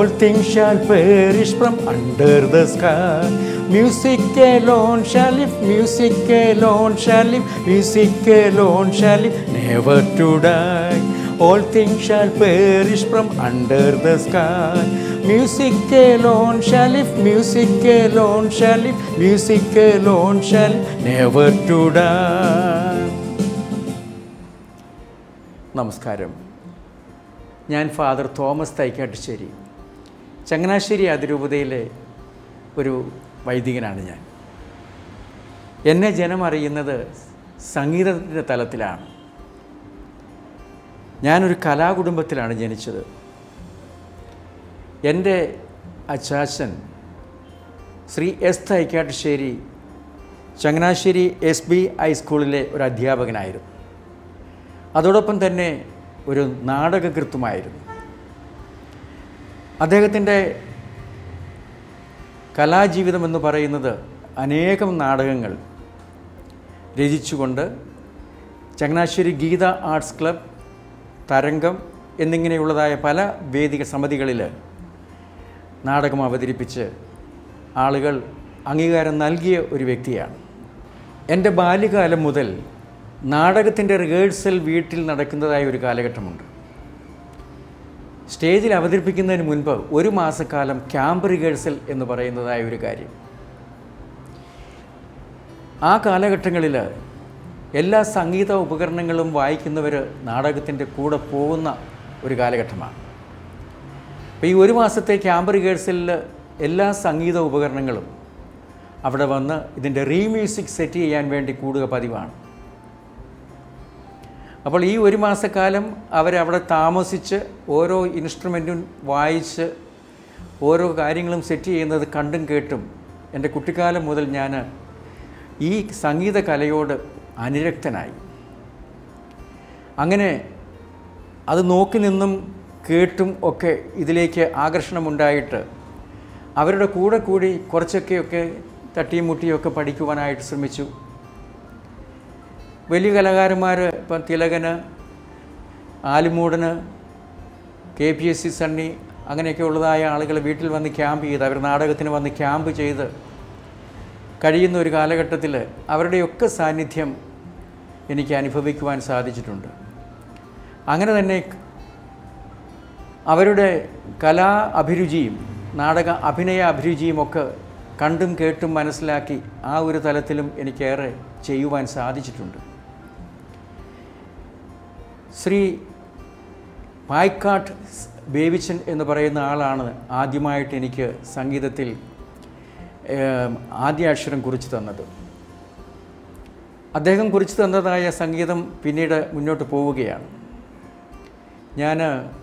All things shall perish from under the sky. Music alone shall live, music alone shall live, music alone shall live, never to die. All things shall perish from under the sky. Music alone shall live, music alone shall live, music alone shall live, never to die. നമസ്കാരം ഞാൻ father Thomas Thaikkattussery Changanassery അതിരൂപതയിലെ ഒരു വൈദികനാണ് ഞാൻ എന്നെ ജനം അറിയുന്നത് സംഗീതത്തിൻ്റെ തലത്തിലാണ് ഞാനൊരു കലാകുടുംബത്തിലാണ് ജനിച്ചത് എൻ്റെ അച്ചാച്ചൻ Sri S Thaikkattussery Changanassery S B ഹൈസ്കൂളിലെ ഒരു അധ്യാപകനായിരുന്നു അതോടൊപ്പം തന്നെ ഒരു നാടകകൃത്തുമായിരുന്നു അദ്ദേഹത്തിൻ്റെ കലാജീവിതം എന്ന് പറയുന്നത് അനേകം നാടകങ്ങൾ രചിച്ചുകൊണ്ട് ചങ്ങനാശ്ശേരി ഗീത ആർട്സ് ക്ലബ് തരംഗം എന്നിങ്ങനെയുള്ളതായ പല വേദിക സമിതികളിൽ നാടകം അവതരിപ്പിച്ച് ആളുകൾ അംഗീകാരം നൽകിയ ഒരു വ്യക്തിയാണ് എൻ്റെ ബാല്യകാലം മുതൽ നാടകത്തിൻ്റെ റിഹേഴ്സൽ വീട്ടിൽ നടക്കുന്നതായ ഒരു കാലഘട്ടമുണ്ട് സ്റ്റേജിൽ അവതരിപ്പിക്കുന്നതിന് മുൻപ് ഒരു മാസക്കാലം ക്യാമ്പ് റിഹേഴ്സൽ എന്ന് പറയുന്നതായ ഒരു കാര്യം ആ കാലഘട്ടങ്ങളിൽ എല്ലാ സംഗീത ഉപകരണങ്ങളും വായിക്കുന്നവർ നാടകത്തിൻ്റെ കൂടെ പോകുന്ന ഒരു കാലഘട്ടമാണ് അപ്പോൾ ഈ ഒരു മാസത്തെ ക്യാമ്പ് റിഹേഴ്സലിൽ എല്ലാ സംഗീത ഉപകരണങ്ങളും അവിടെ വന്ന് ഇതിൻ്റെ റീമ്യൂസിക് സെറ്റ് ചെയ്യാൻ വേണ്ടി കൂടുക പതിവാണ് അപ്പോൾ ഈ ഒരു മാസക്കാലം അവരവിടെ താമസിച്ച് ഓരോ ഇൻസ്ട്രുമെൻറ്റും വായിച്ച് ഓരോ കാര്യങ്ങളും സെറ്റ് ചെയ്യുന്നത് കണ്ടും കേട്ടും എൻ്റെ കുട്ടിക്കാലം മുതൽ ഞാൻ ഈ സംഗീത കലയോട് അനുരക്തനായി അങ്ങനെ അത് നോക്കി നിന്നും കേട്ടും ഒക്കെ ഇതിലേക്ക് ആകർഷണമുണ്ടായിട്ട് അവരുടെ കൂടെ കൂടി കുറച്ചൊക്കെയൊക്കെ തട്ടിയും മുട്ടിയൊക്കെ പഠിക്കുവാനായിട്ട് ശ്രമിച്ചു വലിയ കലാകാരന്മാർ ഇപ്പം Thilakan Alummoodan K P S C Sunny അങ്ങനെയൊക്കെ ഉള്ളതായ ആളുകൾ വീട്ടിൽ വന്ന് ക്യാമ്പ് ചെയ്ത് അവർ നാടകത്തിന് വന്ന് ക്യാമ്പ് ചെയ്ത് കഴിയുന്ന ഒരു കാലഘട്ടത്തിൽ അവരുടെയൊക്കെ സാന്നിധ്യം എനിക്ക് അനുഭവിക്കുവാൻ സാധിച്ചിട്ടുണ്ട് അങ്ങനെ തന്നെ അവരുടെ കലാ അഭിരുചിയും നാടക അഭിനയ അഭിരുചിയും ഒക്കെ കണ്ടും കേട്ടും മനസ്സിലാക്കി ആ ഒരു തലത്തിലും എനിക്കേറെ ചെയ്യുവാൻ സാധിച്ചിട്ടുണ്ട് ശ്രീ പായ്ക്കാട്ട് ബേബിച്ചൻ എന്ന് പറയുന്ന ആളാണ് ആദ്യമായിട്ട് എനിക്ക് സംഗീതത്തിൽ ആദ്യ അക്ഷരം കുറിച്ച് തന്നത് അദ്ദേഹം കുറിച്ച് തന്നതായ സംഗീതം പിന്നീട് മുന്നോട്ട് പോവുകയാണ് ഞാൻ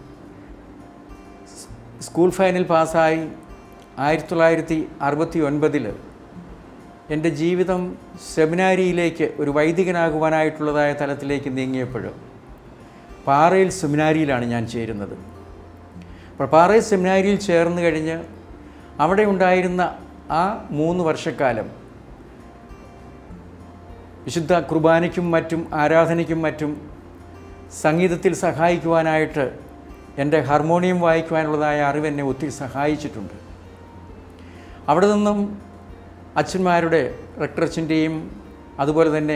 സ്കൂൾ ഫൈനൽ പാസ്സായി ആയിരത്തി തൊള്ളായിരത്തി അറുപത്തി ഒൻപതിൽ എൻ്റെ ജീവിതം സെമിനാരിയിലേക്ക് ഒരു വൈദികനാകുവാനായിട്ടുള്ളതായ തലത്തിലേക്ക് നീങ്ങിയപ്പോൾ പാറയിൽ സെമിനാരിയിലാണ് ഞാൻ ചേരുന്നത് അപ്പോൾ പാറയിൽ സെമിനാരിയിൽ ചേർന്ന് കഴിഞ്ഞ് അവിടെ ഉണ്ടായിരുന്ന ആ മൂന്ന് വർഷക്കാലം വിശുദ്ധ കുർബാനയ്ക്കും മറ്റും ആരാധനയ്ക്കും മറ്റും സംഗീതത്തിൽ സഹായിക്കുവാനായിട്ട് എൻ്റെ ഹാർമോണിയം വായിക്കുവാനുള്ളതായ അറിവ് എന്നെ ഒത്തിരി സഹായിച്ചിട്ടുണ്ട് അവിടെ നിന്നും അച്ഛന്മാരുടെ റെക്ടറച്ചിൻ്റെയും അതുപോലെ തന്നെ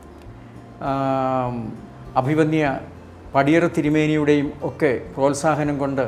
അഭിവന്യ പടിയറ തിരുമേനിയുടെയും ഒക്കെ പ്രോത്സാഹനം കൊണ്ട്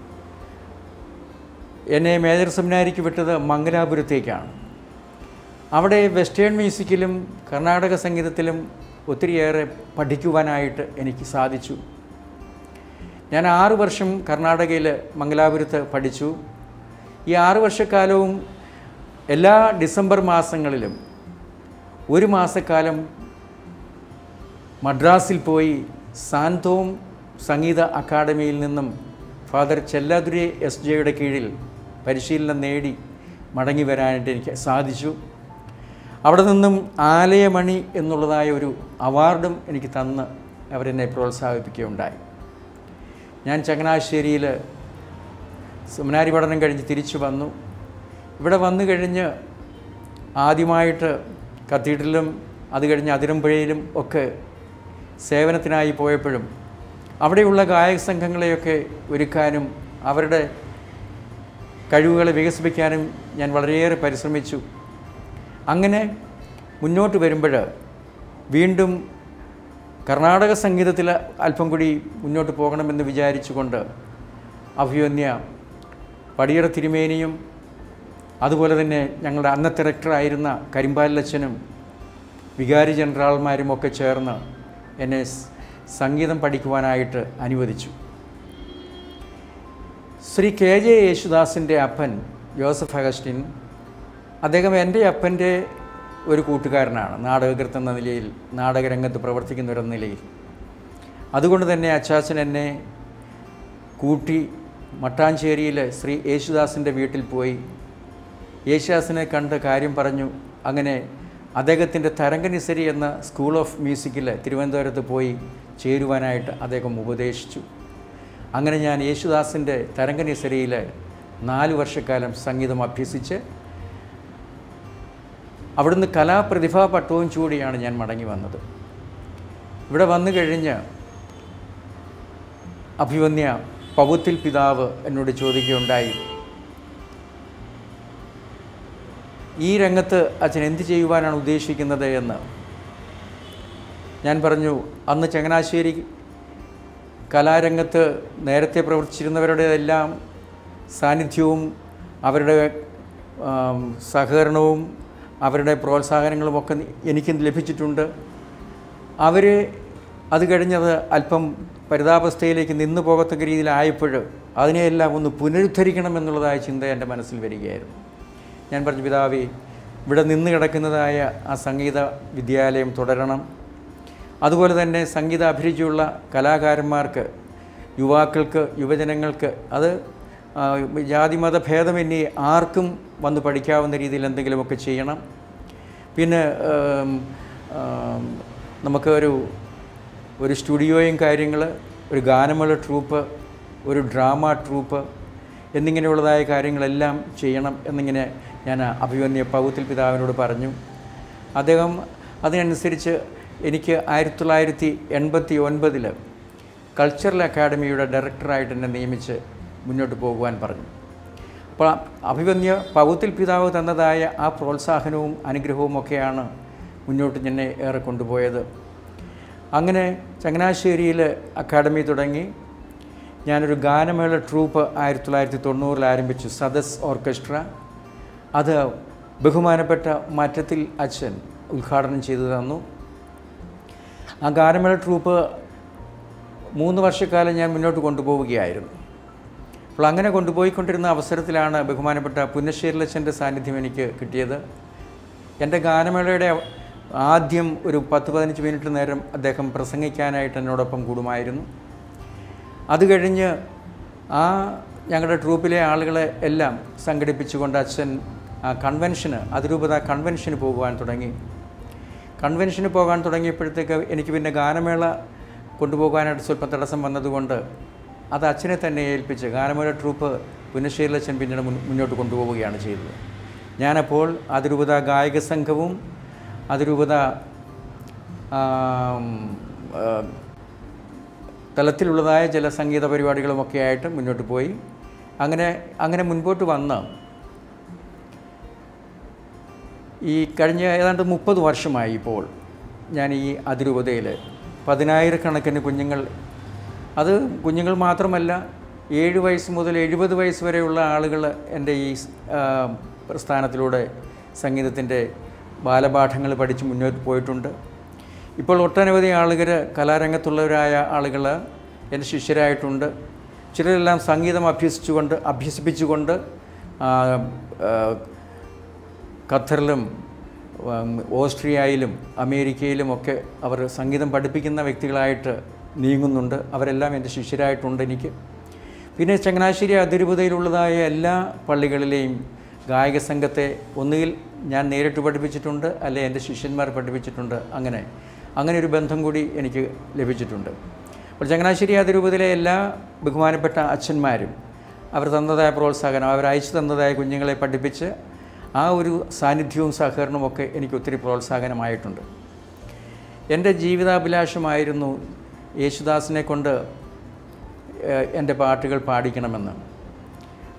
എന്നെ മേജർ സെമിനാരിക്ക് വിട്ടത് മംഗലാപുരത്തേക്കാണ് അവിടെ വെസ്റ്റേൺ മ്യൂസിക്കിലും കർണാടക സംഗീതത്തിലും ഒത്തിരിയേറെ പഠിക്കുവാനായിട്ട് എനിക്ക് സാധിച്ചു ഞാൻ ആറു വർഷം കർണാടകയിൽ മംഗലാപുരത്ത് പഠിച്ചു ഈ ആറു വർഷക്കാലവും എല്ലാ ഡിസംബർ മാസങ്ങളിലും ഒരു മാസക്കാലം മദ്രാസിൽ പോയി സാന്തോം സംഗീത അക്കാദമിയിൽ നിന്നും ഫാദർ ചെല്ലാതുരെ എസ് ജെയുടെ കീഴിൽ പരിശീലനം നേടി മടങ്ങി വരാനായിട്ട് എനിക്ക് സാധിച്ചു അവിടെ നിന്നും ആലയമണി എന്നുള്ളതായ ഒരു അവാർഡും എനിക്ക് തന്ന് അവരെന്നെ പ്രോത്സാഹിപ്പിക്കുകയുണ്ടായി ഞാൻ ചങ്ങനാശ്ശേരിയിൽ സെമിനാരി പഠനം കഴിഞ്ഞ് തിരിച്ചു വന്നു ഇവിടെ വന്നു കഴിഞ്ഞ് ആദ്യമായിട്ട് കത്തീഡ്രലിലും അത് കഴിഞ്ഞ് അതിരമ്പുഴയിലും ഒക്കെ സേവനത്തിനായി പോയപ്പോഴും അവിടെയുള്ള ഗായക സംഘങ്ങളെയൊക്കെ ഒരുക്കാനും അവരുടെ കഴിവുകളെ വികസിപ്പിക്കാനും ഞാൻ വളരെയേറെ പരിശ്രമിച്ചു അങ്ങനെ മുന്നോട്ട് വരുമ്പോൾ വീണ്ടും കർണാടക സംഗീതത്തിൽ അല്പം കൂടി മുന്നോട്ട് പോകണമെന്ന് വിചാരിച്ചുകൊണ്ട് അഭിമന്യ പടിയറ തിരുമേനിയും അതുപോലെ തന്നെ ഞങ്ങളുടെ അന്നത്തെ ഡയറക്ടറായിരുന്ന കരിമ്പാലച്ചനും വികാരി ജനറാൾമാരും ഒക്കെ ചേർന്ന് എന്നെ സ് സംഗീതം പഠിക്കുവാനായിട്ട് അനുവദിച്ചു ശ്രീ കെ ജെ യേശുദാസിൻ്റെ അപ്പൻ ജോസഫ് അഗസ്റ്റിൻ അദ്ദേഹം എൻ്റെ അപ്പൻ്റെ ഒരു കൂട്ടുകാരനാണ് നാടകകൃത്ത് എന്ന നിലയിൽ നാടകരംഗത്ത് പ്രവർത്തിക്കുന്നവരെന്ന നിലയിൽ അതുകൊണ്ട് തന്നെ അച്ചാച്ചൻ എന്നെ കൂട്ടി മട്ടാഞ്ചേരിയിൽ ശ്രീ യേശുദാസിൻ്റെ വീട്ടിൽ പോയി യേശുദാസിനെ കണ്ട് കാര്യം പറഞ്ഞു അങ്ങനെ അദ്ദേഹത്തിൻ്റെ തരംഗനിസരി എന്ന സ്കൂൾ ഓഫ് മ്യൂസിക്കിൽ തിരുവനന്തപുരത്ത് പോയി ചേരുവാനായിട്ട് അദ്ദേഹം ഉപദേശിച്ചു അങ്ങനെ ഞാൻ യേശുദാസിൻ്റെ തരംഗനിസരിയിൽ നാല് വർഷക്കാലം സംഗീതം അഭ്യസിച്ച് അവിടുന്ന് കലാപ്രതിഭാ പട്ടവും ചൂടിയാണ് ഞാൻ മടങ്ങി വന്നത് ഇവിടെ വന്നു കഴിഞ്ഞ് അഭിവന്യ പവുത്തിൽ പിതാവ് എന്നോട് ചോദിക്കുകയുണ്ടായി ഈ രംഗത്ത് അച്ഛൻ എന്ത് ചെയ്യുവാനാണ് ഉദ്ദേശിക്കുന്നത് എന്ന് ഞാൻ പറഞ്ഞു അന്ന് ചങ്ങനാശ്ശേരി കലാരംഗത്ത് നേരത്തെ പ്രവർത്തിച്ചിരുന്നവരുടെ എല്ലാം സാന്നിധ്യവും അവരുടെ ആം, സഹകരണവും അവരുടെ പ്രോത്സാഹനങ്ങളും ഒക്കെ എനിക്ക് ലഭിച്ചിട്ടുണ്ട് അവർ അത് കഴിഞ്ഞത് അല്പം പരിതാപസ്ഥയിലേക്ക് നിന്നു പോകത്തക്ക രീതിയിലായപ്പോൾ അതിനെയെല്ലാം ഒന്ന് പുനരുദ്ധരിക്കണം എന്നുള്ളതായ ചിന്ത എൻ്റെ മനസ്സിൽ വരികയായിരുന്നു ഞാൻ പറഞ്ഞു പിതാവേ ഇവിടെ നിന്ന് കിടക്കുന്നതായ ആ സംഗീത വിദ്യാലയം തുടരണം അതുപോലെ തന്നെ സംഗീത അഭിരുചിയുള്ള കലാകാരന്മാർക്ക് യുവാക്കൾക്ക് യുവജനങ്ങൾക്ക് അത് ആ, ജാതിമത ഭേദമന്യേ ആർക്കും വന്ന് പഠിക്കാവുന്ന രീതിയിൽ എന്തെങ്കിലുമൊക്കെ ചെയ്യണം പിന്നെ ഉം, ഉം, നമുക്ക് ഒരു ഒരു സ്റ്റുഡിയോയും കാര്യങ്ങൾ ഒരു ഗാനമേള ട്രൂപ്പ് ഒരു ഡ്രാമ ട്രൂപ്പ് എന്നിങ്ങനെയുള്ളതായ കാര്യങ്ങളെല്ലാം ചെയ്യണം എന്നിങ്ങനെ ഞാൻ അഭിമന്യ പൗത്തിൽ പിതാവിനോട് പറഞ്ഞു അദ്ദേഹം അതിനനുസരിച്ച് എനിക്ക് ആയിരത്തി തൊള്ളായിരത്തി എൺപത്തി ഒൻപതിൽ കൾച്ചറൽ അക്കാഡമിയുടെ ഡയറക്ടറായിട്ട് എന്നെ നിയമിച്ച് മുന്നോട്ട് പോകുവാൻ പറഞ്ഞു അപ്പോൾ അഭിമന്യ പൗത്തിൽ പിതാവ് തന്നതായ ആ പ്രോത്സാഹനവും അനുഗ്രഹവും ഒക്കെയാണ് മുന്നോട്ട് എന്നെ ഏറെ കൊണ്ടുപോയത് അങ്ങനെ ചങ്ങനാശ്ശേരിയിൽ അക്കാഡമി തുടങ്ങി ഞാനൊരു ഗാനമേള ട്രൂപ്പ് ആയിരത്തി തൊള്ളായിരത്തി തൊണ്ണൂറിൽ ആരംഭിച്ചു സദസ് ഓർക്കസ്ട്ര അത് ബഹുമാനപ്പെട്ട മറ്റത്തിൽ അച്ഛൻ ഉദ്ഘാടനം ചെയ്തു തന്നു ആ ഗാനമേള ട്രൂപ്പ് മൂന്ന് വർഷക്കാലം ഞാൻ മുന്നോട്ട് കൊണ്ടുപോവുകയായിരുന്നു അപ്പോൾ അങ്ങനെ കൊണ്ടുപോയിക്കൊണ്ടിരുന്ന അവസരത്തിലാണ് ബഹുമാനപ്പെട്ട പുന്നശ്ശേരിലച്ഛൻ്റെ സാന്നിധ്യം എനിക്ക് കിട്ടിയത് എൻ്റെ ഗാനമേളയുടെ ആദ്യം ഒരു പത്ത് പതിനഞ്ച് മിനിറ്റ് നേരം അദ്ദേഹം പ്രസംഗിക്കാനായിട്ട് എന്നോടൊപ്പം കൂടുമായിരുന്നു അത് കഴിഞ്ഞ് ആ ഞങ്ങളുടെ ട്രൂപ്പിലെ ആളുകളെ എല്ലാം സംഘടിപ്പിച്ചുകൊണ്ട് അച്ഛൻ ആ കൺവെൻഷന് അതിരൂപത കൺവെൻഷന് പോകുവാൻ തുടങ്ങി കൺവെൻഷന് പോകാൻ തുടങ്ങിയപ്പോഴത്തേക്ക് എനിക്ക് പിന്നെ ഗാനമേള കൊണ്ടുപോകാനായിട്ട് സ്വല്പം തടസ്സം വന്നതുകൊണ്ട് അത് അച്ഛനെ തന്നെ ഏൽപ്പിച്ച് ഗാനമേള ട്രൂപ്പ് പുന്നശ്ശേരിലച്ഛൻ പിന്നീട് മുൻ- മുന്നോട്ട് കൊണ്ടുപോവുകയാണ് ചെയ്തത് ഞാനപ്പോൾ അതിരൂപത ഗായക സംഘവും അതിരൂപത ആം, ആ, തലത്തിലുള്ളതായ ചില സംഗീത പരിപാടികളുമൊക്കെ ആയിട്ട് മുന്നോട്ട് പോയി അങ്ങനെ അങ്ങനെ മുൻപോട്ട് വന്ന് ഈ കഴിഞ്ഞ ഏതാണ്ട് മുപ്പത് വർഷമായി ഇപ്പോൾ ഞാൻ ഈ അതിരൂപതയിൽ പതിനായിരക്കണക്കിന് കുഞ്ഞുങ്ങൾ അത് കുഞ്ഞുങ്ങൾ മാത്രമല്ല ഏഴ് വയസ്സ് മുതൽ എഴുപത് വയസ്സ് വരെയുള്ള ആളുകൾ എൻ്റെ ഈ ആ, പ്രസ്ഥാനത്തിലൂടെ സംഗീതത്തിൻ്റെ ബാലപാഠങ്ങൾ പഠിച്ച് മുന്നോട്ട് പോയിട്ടുണ്ട് ഇപ്പോൾ ഒട്ടനവധി ആളുകൾ കലാരംഗത്തുള്ളവരായ ആളുകൾ എൻ്റെ ശിഷ്യരായിട്ടുണ്ട് ചിലരെല്ലാം സംഗീതം അഭ്യസിച്ചുകൊണ്ട് അഭ്യസിപ്പിച്ചുകൊണ്ട് ആ, ആ, ഖത്തറിലും ഉം, ഓസ്ട്രിയയിലും അമേരിക്കയിലും ഒക്കെ അവർ സംഗീതം പഠിപ്പിക്കുന്ന വ്യക്തികളായിട്ട് നീങ്ങുന്നുണ്ട് അവരെല്ലാം എൻ്റെ ശിഷ്യരായിട്ടുണ്ട് എനിക്ക് പിന്നെ ചങ്ങനാശ്ശേരി അതിരൂപതയിലുള്ളതായ എല്ലാ പള്ളികളിലെയും ഗായക സംഘത്തെ ഒന്നുകിൽ ഞാൻ നേരിട്ട് പഠിപ്പിച്ചിട്ടുണ്ട് അല്ലെ എൻ്റെ ശിഷ്യന്മാർ പഠിപ്പിച്ചിട്ടുണ്ട് അങ്ങനെ അങ്ങനെ ഒരു ബന്ധം കൂടി എനിക്ക് ലഭിച്ചിട്ടുണ്ട് അപ്പോൾ ചങ്ങനാശ്ശേരി അതിരൂപതയിലെ എല്ലാ ബഹുമാനപ്പെട്ട അച്ഛന്മാരും അവർ തന്നതായ പ്രോത്സാഹനം അവർ അയച്ചു തന്നതായ കുഞ്ഞുങ്ങളെ പഠിപ്പിച്ച് ആ ഒരു സാന്നിധ്യവും സഹകരണവും ഒക്കെ എനിക്ക് ഒത്തിരി പ്രോത്സാഹനമായിട്ടുണ്ട് എൻ്റെ ജീവിതാഭിലാഷമായിരുന്നു യേശുദാസിനെ കൊണ്ട് ഏഹ്, എൻ്റെ പാട്ടുകൾ പാടിക്കണമെന്ന്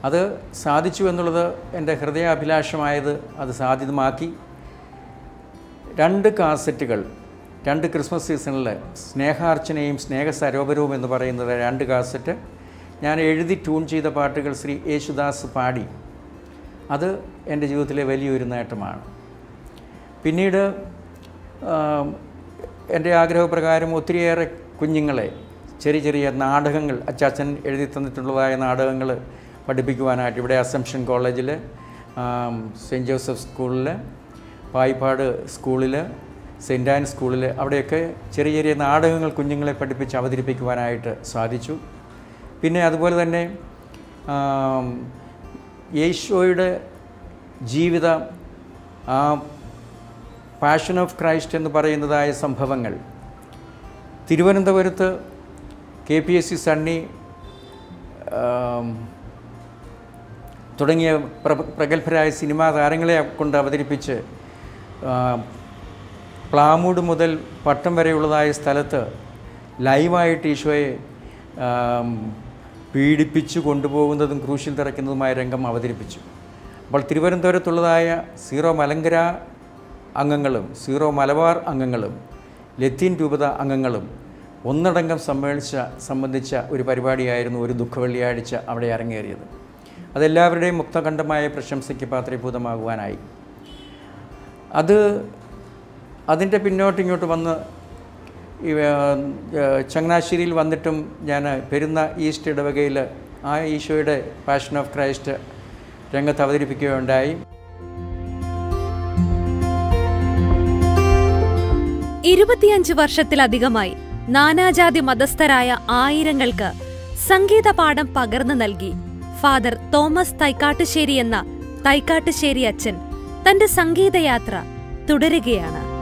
അത് സാധിച്ചു എന്നുള്ളത് എൻ്റെ ഹൃദയാഭിലാഷമായത് അത് സാധ്യതമാക്കി രണ്ട് കാസറ്റുകൾ രണ്ട് ക്രിസ്മസ് സീസണിൽ സ്നേഹാർച്ചനയും സ്നേഹസരോവരവും എന്ന് പറയുന്നത് രണ്ട് കാസറ്റ് ഞാൻ എഴുതി ട്യൂൺ ചെയ്ത പാട്ടുകൾ ശ്രീ യേശുദാസ് പാടി അത് എൻ്റെ ജീവിതത്തിലെ വലിയൊരു നേട്ടമാണ് പിന്നീട് ആം, എൻ്റെ ആഗ്രഹപ്രകാരം ഒത്തിരിയേറെ കുഞ്ഞുങ്ങളെ ചെറിയ ചെറിയ നാടകങ്ങൾ അച്ചാച്ചൻ എഴുതി തന്നിട്ടുള്ളതായ നാടകങ്ങൾ പഠിപ്പിക്കുവാനായിട്ട് ഇവിടെ അസംഷൻ കോളേജിൽ സെൻറ്റ് ജോസഫ് സ്കൂളിൽ പായിപ്പാട് സ്കൂളിൽ സെൻറ്റ് ആൻ സ്കൂളിൽ അവിടെയൊക്കെ ചെറിയ ചെറിയ നാടകങ്ങൾ കുഞ്ഞുങ്ങളെ പഠിപ്പിച്ച് അവതരിപ്പിക്കുവാനായിട്ട് സാധിച്ചു പിന്നെ അതുപോലെ തന്നെ ആം, യേശോയുടെ ജീവിത ആ പാഷൻ ഓഫ് ക്രൈസ്റ്റ് എന്ന് പറയുന്നതായ സംഭവങ്ങൾ തിരുവനന്തപുരത്ത് K P S C Sunny ആം, തുടങ്ങിയ പ്ര പ്രഗത്ഭരായ സിനിമാ താരങ്ങളെ കൊണ്ട് അവതരിപ്പിച്ച് ആ, പ്ലാമൂട് മുതൽ പട്ടം വരെയുള്ളതായ സ്ഥലത്ത് ലൈവായിട്ട് ഈശോയെ ആം, പീഡിപ്പിച്ചു കൊണ്ടുപോകുന്നതും ക്രൂശിൽ തിറയ്ക്കുന്നതുമായ രംഗം അവതരിപ്പിച്ചു അപ്പോൾ തിരുവനന്തപുരത്തുള്ളതായ സീറോ മലങ്കര അംഗങ്ങളും സീറോ മലബാർ അംഗങ്ങളും ലത്തീൻ രൂപത അംഗങ്ങളും ഒന്നടങ്കം സമ്മേളിച്ച സംബന്ധിച്ച ഒരു പരിപാടിയായിരുന്നു ഒരു ദുഃഖവെള്ളിയാഴ്ച അവിടെ അരങ്ങേറിയത് അതെല്ലാവരുടെയും മുക്തകണ്ഠമായ പ്രശംസയ്ക്ക് പാത്രീഭൂതമാകുവാനായി അത് അതിൻ്റെ പിന്നോട്ട് ഇങ്ങോട്ട് വന്ന് ഈ, ആ, ആ, ചങ്ങനാശ്ശേരിയിൽ വന്നിട്ടും ഞാൻ പെരുന്ന ഈസ്റ്റ് ഇടവകയിൽ ആ ഈശോയുടെ പാഷൻ ഓഫ് ക്രൈസ്റ്റ് രംഗത്ത് അവതരിപ്പിക്കുകയുണ്ടായി ഇരുപത്തിയഞ്ച് വർഷത്തിലധികമായി നാനാജാതി മതസ്ഥരായ ആയിരങ്ങൾക്ക് സംഗീത പാഠം പകർന്നു നൽകി ഫാദർ തോമസ് തൈക്കാട്ടുശ്ശേരി എന്ന തൈക്കാട്ടുശ്ശേരി അച്ഛൻ തന്റെ സംഗീതയാത്ര തുടരുകയാണ്